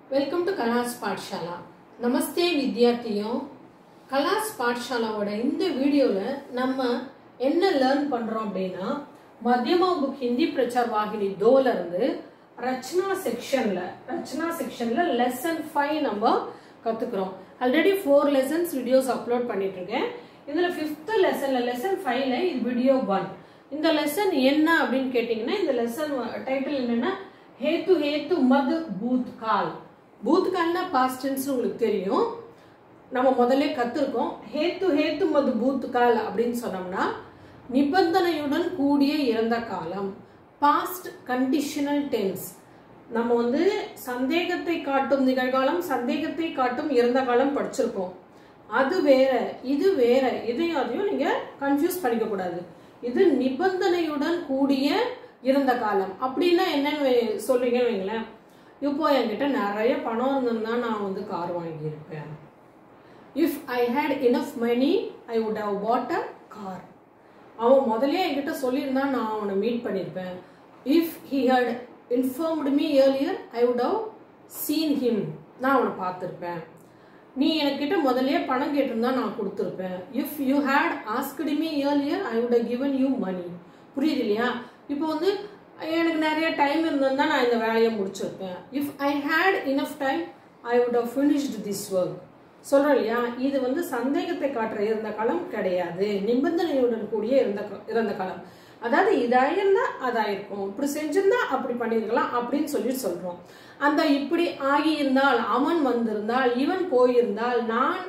welcome to கலாஸ் பாட்ஷாலா நமஸ்தே வித்யார்த்தியோ கலாஸ் பாட்ஷாலாவோட இந்த வீடியோவில் நம்ம என்ன லேர்ன் பண்ணுறோம் அப்படின்னா மத்தியமா புக் ஹிந்தி பிரச்சார் வாகினி தோல இருந்து ரச்சனா செக்ஷனில் ரச்சனா செக்ஷனில் லெசன் ஃபைவ் நம்ம கற்றுக்குறோம் already four lessons videos upload பண்ணிட்டு இருக்கேன் இதில் ஃபிஃப்த் லெசனில் லெசன் ஃபைவ்ல இது வீடியோ ஒன் இந்த லெசன் என்ன அப்படின்னு கேட்டிங்கன்னா இந்த லெசன் டைட்டில் என்னன்னா ஹேத்து ஹேத்து மது பூத் கால் பூத் கால்னா பாஸ்ட் டென்ஸ் உங்களுக்கு தெரியும் நம்ம முதல்ல கற்றுருக்கோம் ஹேத்து ஹேத்து மது பூத் கால் அப்படின்னு சொன்னோம்னா நிபந்தனையுடன் கூடிய இறந்த காலம் பாஸ்ட் கண்டிஷனல் டென்ஸ் நம்ம வந்து சந்தேகத்தை காட்டும் நிகழ்காலம் சந்தேகத்தை காட்டும் இறந்த காலம் படிச்சிருக்கோம் அது வேற இது வேற இதையும் அதையும் நீங்க கன்ஃபியூஸ் பண்ணிக்க கூடாது இது நிபந்தனையுடன் கூடிய இறந்த காலம் அப்படின்னா என்னன்னு வை- சொல்றீங்கன்னு வைங்களேன் இப்போ என்கிட்ட நிறைய பணம் இருந்திருந்தா நான் வந்து கார் வாங்கியிருப்பேன் if I had enough money I would have bought a car அவன் முதல்ல என்கிட்ட சொல்லியிருந்தான் நான் அவனை மீட் பண்ணியிருப்பேன் if he had informed me earlier I would have seen him நான் அவனை பார்த்துருப்பேன் நீ என்கிட்ட முதல்லயே பணம் கேட்டிருந்தா நான் கொடுத்துருப்பேன் if you had asked me earlier I would given you money புரியுது இல்லையா இப்போ வந்து எனக்கு நிறைய டைம் இருந்திருந்தா நான் இந்த வேலையை முடிச்சிருப்பேன் if I had enough time I would have finished this work சொல்றோம் இல்லையா இது வந்து சந்தேகத்தை காட்டுற இறந்த காலம் கிடையாது நிபந்தனையுடன் கூடிய இறந்த கா- இறந்த காலம் அதாவது இதாயிருந்தா அதாயிருக்கும் இப்படி செஞ்சிருந்தா அப்படி பண்ணிருக்கலாம் அப்படின்னு சொல்லி சொல்றோம் அந்த இப்படி ஆகியிருந்தால் அவன் வந்திருந்தால் இவன் போயிருந்தால் நான்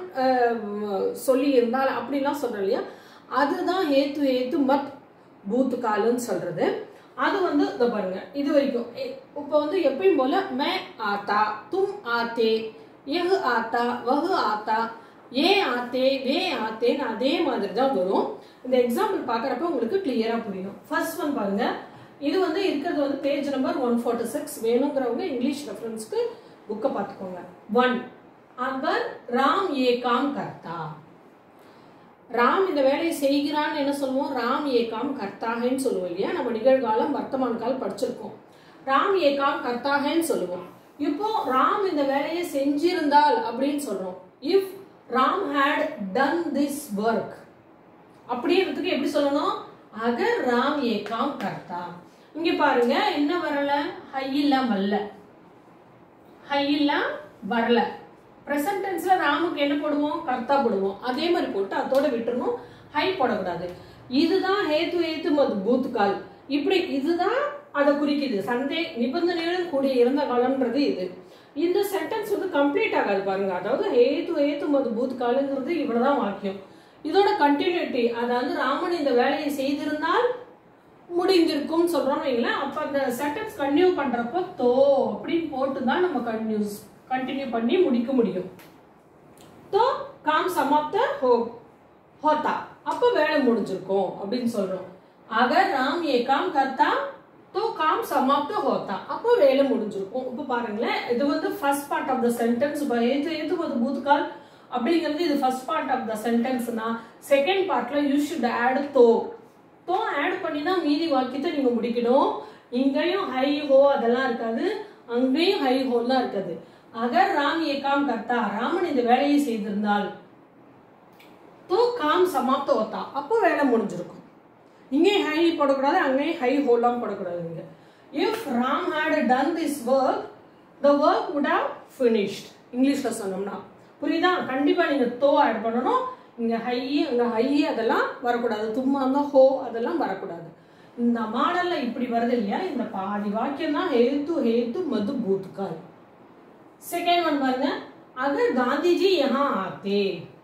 சொல்லி இருந்தால் அப்படிலாம் சொல்றோம் இல்லையா அதுதான் ஹேத்து ஹேத்து மத் பூத்து காலுன்னு சொல்றது அது வந்து இதோ பாருங்க இது வரைக்கும் எ- இப்போ வந்து எப்பயும் போல மே ஆத்தா தும் ஆத்தே எஹு ஆத்தா வஹு ஆத்தா ஏ ஆத்தே வே ஆத்தேன்னு அதே மாதிரி தான் வரும் இந்த எக்ஸாம்பிள் பார்க்குறப்ப உங்களுக்கு கிளியரா புரியும் ஃபர்ஸ்ட் ஒன் பாருங்க இது வந்து இருக்கிறது வந்து page number one forty six வேணுங்கிறவங்க இங்கிலீஷ் ரெஃபரன்ஸ்க்கு புக்கை பார்த்துக்கோங்க ஒன் அவர் ராம் ஏ காம் கர்த்தா ராம் இந்த வேலையை செய்கிறான்னு என்ன சொல்லுவோம் ராம் ஏகாம் கர்த்தாகன்னு சொல்லுவோம் இல்லையா நம்ம நிகழ்காலம் வர்த்தமான கால் படிச்சிருக்கோம் ராம் ஏகாம் கர்த்தாகன்னு சொல்லுவோம் இப்போ ராம் இந்த வேலையை செஞ்சிருந்தால் அப்படின்னு சொல்றோம் if Ram had done this work அப்படின்றதுக்கு எப்படி சொல்லணும் அகர் ராம் ஏகாம் கர்த்தா இங்க பாருங்க என்ன வரல ஹையில்லாம் வரல ஹையில்லாம் வரல ப்ரெசன்ட் டென்ஸ்ல ராமுக்கு என்ன போடுவோம் கர்த்தா போடுவோம் அதே மாதிரி போட்டு அதோட விட்டுறணும் ஹை போடக்கூடாது இதுதான் ஹேத்து ஹேத்து மது பூத் கால் இப்படி இதுதான் அதை குறிக்குது சந்தே நிபந்தனையுடன் கூடிய இறந்த காலம்ன்றது இது இந்த சென்டென்ஸ் வந்து கம்ப்ளீட் ஆகாது பாருங்க அதாவது ஹேத்து ஹேத்து மது பூத் காலுங்கிறது இவ்வளவுதான் வாக்கியம் இதோட கண்டினியூட்டி அதாவது ராமன் இந்த வேலையை செய்திருந்தால் முடிந்திருக்கும் சொல்றோம்னு வைங்களேன் அப்ப அந்த சென்டென்ஸ் கன்டினியூ பண்றப்போ தோ அப்படின்னு போட்டு தான் நம்ம கன்டினியூஸ் கண்டினியூ பண்ணி முடிக்க முடியும் தோ காம் சமாப்த ஹோ ஹோத்தா அப்ப வேலை முடிஞ்சிருக்கும் அப்படின்னு சொல்றோம் அகர் ராம் ஏ காம் கர்த்தா தோ காம் சமாப்த ஹோத்தா அப்போ வேலை முடிஞ்சிருக்கும் இப்போ பாருங்களேன் இது வந்து first part of the sentence எது எது ஒரு பூத்கால் அப்படிங்கிறது இது ஃபர்ஸ்ட் பார்ட் ஆஃப் த சென்டென்ஸ்னா செகண்ட் பார்ட்ல யூ ஷுட் ஆட் தோ தோ ஆட் பண்ணி தான் மீதி வாக்கியத்தை நீங்க முடிக்கணும் இங்கேயும் ஹை ஹோ அதெல்லாம் இருக்காது அங்கேயும் ஹை ஹோலாம் இருக்காது அகர் ராம் ஏகாம் கர்த்தா ராமன் இந்த வேலையை செய்திருந்தால் தோ காம் சமாப்த ஓத்தா அப்போ வேலை முடிஞ்சிருக்கும் இங்கேயும் ஹை போடக்கூடாது அங்கேயும் ஹை ஹோலாம் போடக்கூடாது இங்க if Ram had done this work the work would have finished இங்கிலீஷ்ல சொன்னோம்னா புரியுதா கண்டிப்பா நீங்க தோ ஆட் பண்ணணும் இங்க ஹை அங்க ஹை அதெல்லாம் வரக்கூடாது தும்மா இருந்தா ஹோ அதெல்லாம் வரக்கூடாது இந்த மாடல்ல இப்படி வருது இல்லையா இந்த பாதி வாக்கியம் தான் ஹேத்து ஹேத்து மது பூத்கால் செகண்ட் ஒன் பாருங்க அகர் காந்திஜி யஹா ஆத்தே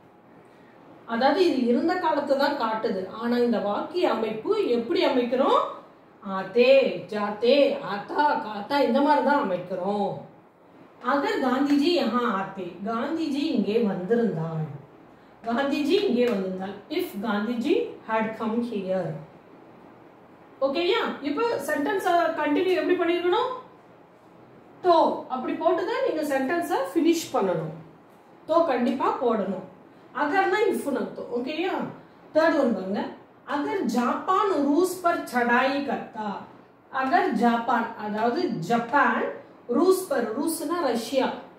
அதாவது இது இருந்த காலத்தை தான் காட்டுது ஆனா இந்த வாக்கிய அமைப்பு எப்படி அமைக்கிறோம் ஆத்தே ஜாத்தே ஆத்தா காத்தா இந்த மாதிரி தான் அமைக்கிறோம் அகர் காந்திஜி யஹா ஆத்தே காந்திஜி இங்கே வந்திருந்தாள் காந்திஜி இங்கே வந்திருந்தாள் if Gandhiji had come here ஓகேயா இப்போ சென்டென்ஸ் கண்டினியூ எப்படி பண்ணிருக்கணும் தோ அப்படி போட்டு தான் நீங்க சென்டென்ஸை ஃபினிஷ் பண்ணணும் தோ கண்டிப்பா போடணும் அகர்னா இஃப்னு அர்த்தம் ஓகேயா தேர்ட் ஒன் பாருங்க அகர் ஜப்பான் ரூஸ் பர் சடாயி கர்த்தா அகர் ஜப்பான் அதாவது ஜப்பான் ரூஸ் பர் ரூஸ்னா ரஷ்யா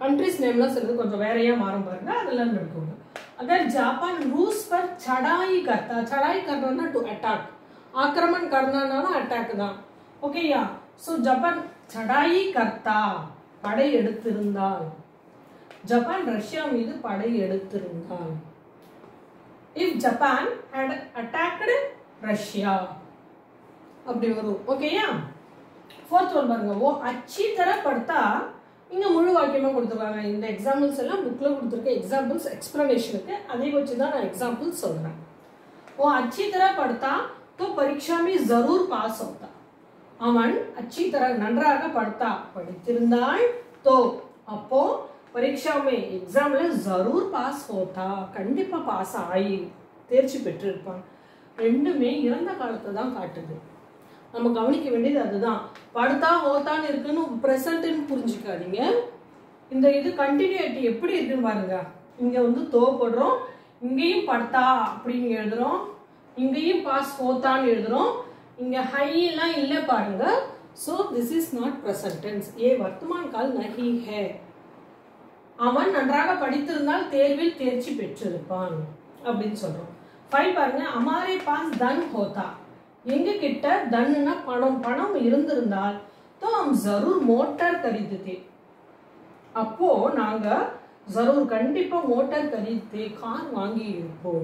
कंट्रीज नेमலாம் சிலது கொஞ்சம் வேறையா மாறும் பாருங்க அதெல்லாம் எடுக்கோங்க अगर जापान रूस पर चढ़ाई करता चढ़ाई करना टू अटैक आक्रमण करना अटैक தான் ஓகேயா சோ ஜப்பான் चढ़ाई करता படை எடுத்திருந்தால் ஜப்பான் ரஷ்யா மீது படை எடுத்திருந்தால் if Japan had attacked Russia அப்படி வரும் ஓகேயா ஃபோர்த் ஒன் பாருங்க ஓ அச்சி தர படுத்தா இங்க முழு வாக்கியமா கொடுத்துருக்காங்க இந்த எக்ஸாம்பிள்ஸ் எல்லாம் புக்ல கொடுத்துருக்க எக்ஸாம்பிள்ஸ் எக்ஸ்பிளனேஷனுக்கு அதை வச்சு தான் நான் எக்ஸாம்பிள்ஸ் சொல்றேன் ஓ அச்சி தர படுத்தா तो परीक्षा में जरूर पास होता அவன் அச்சி தர நன்றாக படுத்தா படித்திருந்தால் தோ அப்போ பரீட்சாமே எக்ஸாம்ல ஜரூர் பாஸ் ஹோத்தா கண்டிப்பா பாஸ் ஆகி தேர்ச்சி பெற்றிருப்பான் ரெண்டுமே இறந்த காலத்தை தான் காட்டுது நம்ம கவனிக்க வேண்டியது அதுதான் படுத்தா ஹோத்தான்னு இருக்குன்னு ப்ரெசன்ட்னு புரிஞ்சுக்காதீங்க இந்த இது கண்டினியூட்டி எப்படி இருக்குன்னு பாருங்க இங்க வந்து தோ போடுறோம் இங்கேயும் படுத்தா அப்படின்னு எழுதுறோம் இங்கேயும் பாஸ் ஹோத்தான்னு எழுதுறோம் இங்க ஹை எல்லாம் இல்லை பாருங்க so this is not present tense ஏ வர்த்தமான் கால் நஹி ஹே அவன் நன்றாக படித்திருந்தால் தேர்வில் தேர்ச்சி பெற்றிருப்பான் அப்படின்னு சொல்றோம் ஃபைவ் பாருங்க அமாரே பாஸ் தன் ஹோதா எங்க கிட்ட தன்னுனா பணம் பணம் இருந்திருந்தால் तो हम जरूर मोटर खरीदते அப்போ நாங்க ஜரூர் கண்டிப்பா மோட்டார் கரீதே கார் வாங்கி இருப்போம்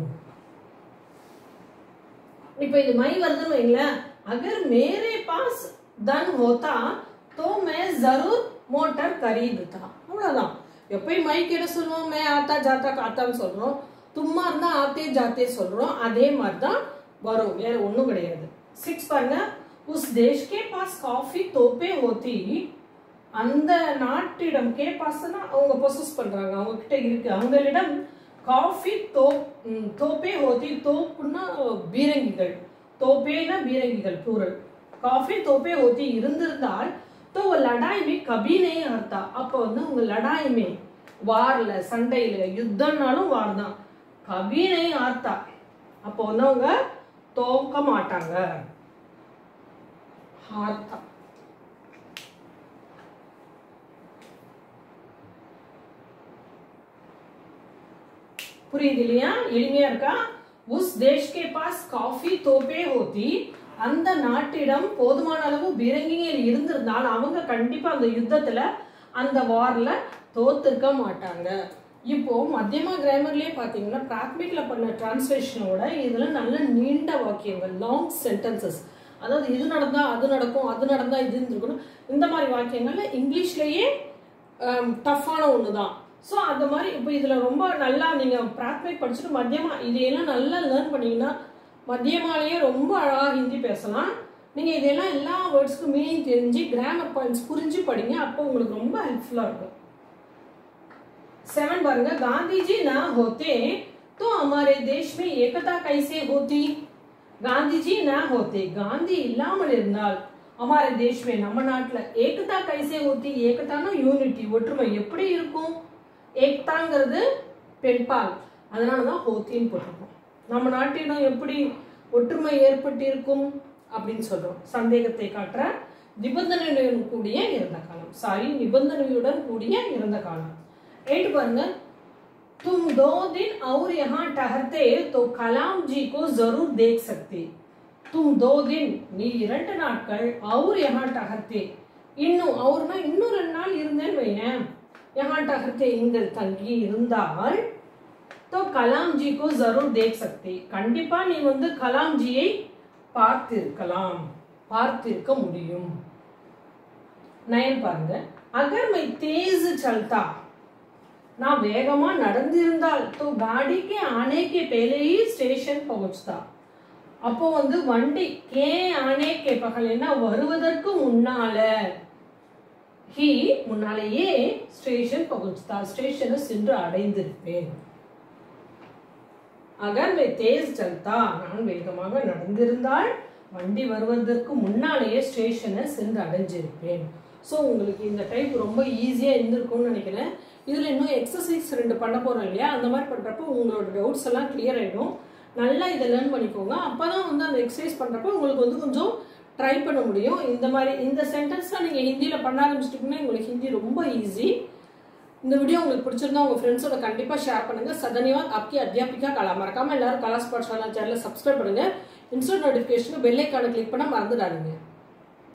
இப்ப இது மை வருதுன்னு வைங்களேன் அகர் மேரே பாஸ் தன் ஹோத்தா तो मैं जरूर मोटर खरीदता அவ்வளவுதான் எப்பயும் மைக் என்ன சொல்லுவோம் மே ஆத்தா ஜாத்தா காத்தான்னு சொல்றோம் தும்மா இருந்தா ஆத்தே ஜாத்தே சொல்றோம் அதே மாதிரி தான் வரும் வேற ஒண்ணும் கிடையாது சிக்ஸ் பாருங்க உஸ் தேஷ் கே பாஸ் காஃபி தோப்பே ஹோத்தி அந்த நாட்டிடம் கே பாஸ்னா அவங்க பொசஸ் பண்றாங்க அவங்க கிட்ட இருக்கு அவங்களிடம் காஃபி தோப் ம், தோப்பே ஹோத்தி தோப்புன்னா பீரங்கிகள் தோப்பேனா பீரங்கிகள் ப்ளூரல் காஃபி தோப்பே ஹோத்தி இருந்திருந்தால் तो वो लड़ाई में कभी नहीं हारता அப்போ வந்து அவங்க லடாய் மே வார்ல சண்டையில யுத்தம்னாலும் வார் தான் கபி नहीं हारता அப்போ வந்து அவங்க தோக்க மாட்டாங்க ஹார்த்தா புரியுது இல்லையா எளிமையா இருக்கா உஸ் தேஷ் கே பாஸ் காஃபி தோப்பே ஹோத்தி அந்த நாட்டிடம் போதுமான அளவு பீரங்கிகள் இருந்திருந்தால் அவங்க கண்டிப்பா அந்த யுத்தத்துல அந்த வார்ல தோத்திருக்க மாட்டாங்க இப்போ மத்தியமா கிராமர்லயே பாத்தீங்கன்னா பிராத்மிக்ல பண்ண டிரான்ஸ்லேஷனோட இதுல நல்ல நீண்ட வாக்கியங்கள் லாங் சென்டென்சஸ் அதாவது இது நடந்தா அது நடக்கும் அது நடந்தா இது இருக்கணும் இந்த மாதிரி வாக்கியங்கள்ல இங்கிலீஷ்லயே டஃப்பான ஒன்று தான் ஸோ அந்த மாதிரி இப்போ இதில் ரொம்ப நல்லா நீங்கள் பிராத்மிக் படிச்சுட்டு மத்தியமா இதையெல்லாம் நல்லா லேர்ன் பண்ணீங்கன்னா மத்தியமாலேயே ரொம்ப அழகாக ஹிந்தி பேசலாம் நீங்கள் இதெல்லாம் எல்லா வேர்ட்ஸ்க்கும் மீனிங் தெரிஞ்சு கிராமர் பாயிண்ட்ஸ் புரிஞ்சு படிங்க அப்போ உங்களுக்கு ரொம்ப ஹெல்ப்ஃபுல்லாக இருக்கும் सेवन பாருங்க गांधी जी ना होते तो हमारे देश में एकता कैसे होती गांधी जी ना होते காந்தி இல்லாமல் இருந்தால் हमारे देश में நம்ம நாட்டுல ஏகதா கைசே होती ஏகதானா யூனிட்டி ஒற்றுமை எப்படி இருக்கும் ஏக்தாங்கிறது பெண்பால் அதனால தான் ஹோத்தின்னு போட்டிருக்கோம் நம்ம நாட்டிடம் எப்படி ஒற்றுமை ஏற்பட்டிருக்கும் அப்படின்னு சொல்றோம் சந்தேகத்தை காட்டுற நிபந்தனையுடன் கூடிய இறந்த காலம் சாரி நிபந்தனையுடன் கூடிய இறந்த காலம் एट பாருங்க तुम दो दिन और यहाँ ठहरते तो कलाम जी को जरूर देख सकते तुम दो दिन நீ இரண்டு நாட்கள் और यहाँ ठहरते இன்னும் அவர்னா இன்னும் ரெண்டு நாள் இருந்தேன்னு வையேன் यहाँ ठहरते இங்க தங்கி இருந்தால் तो कलाम जी को जरूर देख सकते கண்டிப்பா நீ வந்து கலாம் ஜியை பார்த்திருக்கலாம் பார்த்திருக்க முடியும் நயன் பாருங்க அகர் மை தேஸ் चलता நான் வேகமா நடந்திருந்தால் तो गाड़ी के आने के पहले ही स्टेशन पहुंचता அப்போ வந்து வண்டி கே ஆனே கே பகல்னா வருவதற்கு முன்னால ஹி முன்னாலேயே ஸ்டேஷன் பகுச்சுதா ஸ்டேஷனை சென்று அடைந்திருப்பேன் அகர் மே தேஸ் சல்தா நான் வேகமாக நடந்திருந்தால் வண்டி வருவதற்கு முன்னாலேயே ஸ்டேஷனை சென்று அடைஞ்சிருப்பேன் ஸோ உங்களுக்கு இந்த டைப் ரொம்ப ஈஸியாக இருந்திருக்கும்னு நினைக்கிறேன் இதில் இன்னும் எக்ஸசைஸ் ரெண்டு பண்ண போகிறோம் இல்லையா அந்த மாதிரி பண்ணுறப்போ உங்களோட டவுட்ஸ் எல்லாம் கிளியர் ஆகிடும் நல்லா இதை லேர்ன் பண்ணிக்கோங்க அப்போ தான் வந்து அந்த எக்ஸசைஸ் பண்ணுறப்போ உங்களுக்கு வந்து கொஞ்சம் ட்ரை பண்ண முடியும் இந்த மாதிரி இந்த சென்டென்ஸ்லாம் நீங்கள் ஹிந்தியில் பண்ண ஆரம்பிச்சிட்டிங்கன்னா உங்களுக்கு ஹிந்தி ரொம்ப ஈஸி இந்த வீடியோ உங்களுக்கு பிடிச்சிருந்தா உங்க ஃப்ரெண்ட்ஸோட கண்டிப்பா ஷேர் பண்ணுங்க சதன்யவாத் आपकी அத்தியாபிகா கலா மறக்காம எல்லாரும் கலாஸ் பாட்ஷாலா சேனலை சப்ஸ்கிரைப் பண்ணுங்க இன்ஸ்டன்ட் நோட்டிஃபிகேஷன் பெல் ஐக்கானை கிளிக் பண்ண மறந்துடாதீங்க